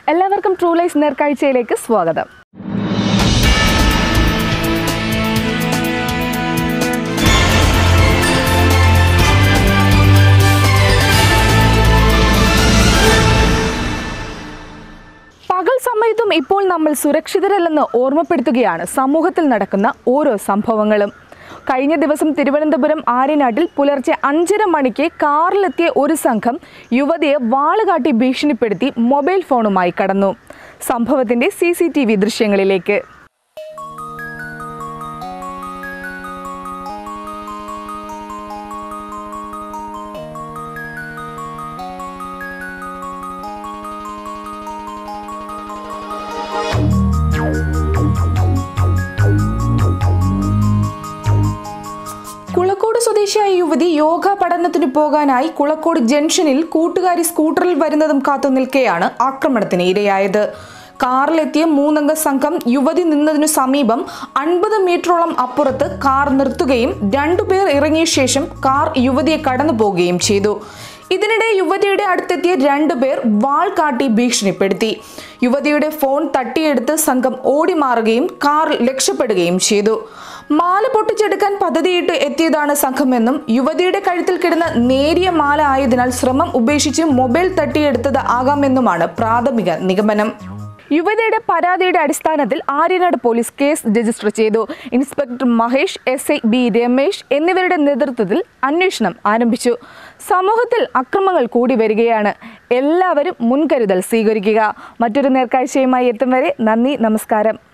എല്ലാവർക്കും true lies നേർക്കാഴ്ചയിലേക്ക് സ്വാഗതം പകൽ സമയത്തും ഇപ്പോൾ നമ്മൾ സുരക്ഷിതരല്ലെന്ന് ഓർമ്മപ്പെടുത്തുകയാണ് സമൂഹത്തിൽ നടക്കുന്ന ഓരോ സംഭവങ്ങളും കഴിഞ്ഞ ദിവസം തിരുവനന്തപുരം ആര്യനാട്ടിൽ പുലർച്ചെ അഞ്ചര മണിക്ക് കാറിലെത്തിയ ഒരു സംഘം യുവതിയെ വാളുകാട്ടി ഭീഷണിപ്പെടുത്തി മൊബൈൽ ഫോണുമായി കടന്നു സംഭവത്തിന്റെ സി സി ടി വി ദൃശ്യങ്ങളിലേക്ക് കുളക്കോട് സ്വദേശിയായ യുവതി യോഗ പഠനത്തിന് പോകാനായി കുളക്കോട് ജംഗ്ഷനിൽ കൂട്ടുകാരി സ്കൂട്ടറിൽ വരുന്നതും കാത്തു നിൽക്കെയാണ് ആക്രമണത്തിന് ഇരയായത് കാറിലെത്തിയ മൂന്നംഗ സംഘം യുവതി നിന്നതിനു സമീപം അൻപത് മീറ്ററോളം അപ്പുറത്ത് കാർ നിർത്തുകയും രണ്ടുപേർ ഇറങ്ങിയ ശേഷം കാർ യുവതിയെ കടന്നു പോവുകയും ചെയ്തു ഇതിനിടെ യുവതിയുടെ അടുത്തെത്തിയ രണ്ടുപേർ വാൾ കാട്ടി ഭീഷണിപ്പെടുത്തി യുവതിയുടെ ഫോൺ തട്ടിയെടുത്ത് സംഘം ഓടി മാറുകയും കാർ രക്ഷപ്പെടുകയും ചെയ്തു മാല പൊട്ടിച്ചെടുക്കാൻ പദ്ധതിയിട്ട് എത്തിയതാണ് സംഘമെന്നും യുവതിയുടെ കഴുത്തിൽ കിടന്ന നേരിയ മാല ആയതിനാൽ ശ്രമം ഉപേക്ഷിച്ച് മൊബൈൽ തട്ടിയെടുത്തത് ആകാമെന്നുമാണ് പ്രാഥമിക നിഗമനം യുവതിയുടെ പരാതിയുടെ അടിസ്ഥാനത്തിൽ ആര്യനാട് പോലീസ് കേസ് രജിസ്റ്റർ ചെയ്തു inspector Mahesh S I B Ramesh എന്നിവരുടെ നേതൃത്വത്തിൽ അന്വേഷണം ആരംഭിച്ചു സമൂഹത്തിൽ അക്രമങ്ങൾ കൂടി വരികയാണ് എല്ലാവരും മുൻകരുതൽ സ്വീകരിക്കുക മറ്റൊരു നേർക്കാഴ്ചയുമായി എത്തും വരെ നന്ദി നമസ്കാരം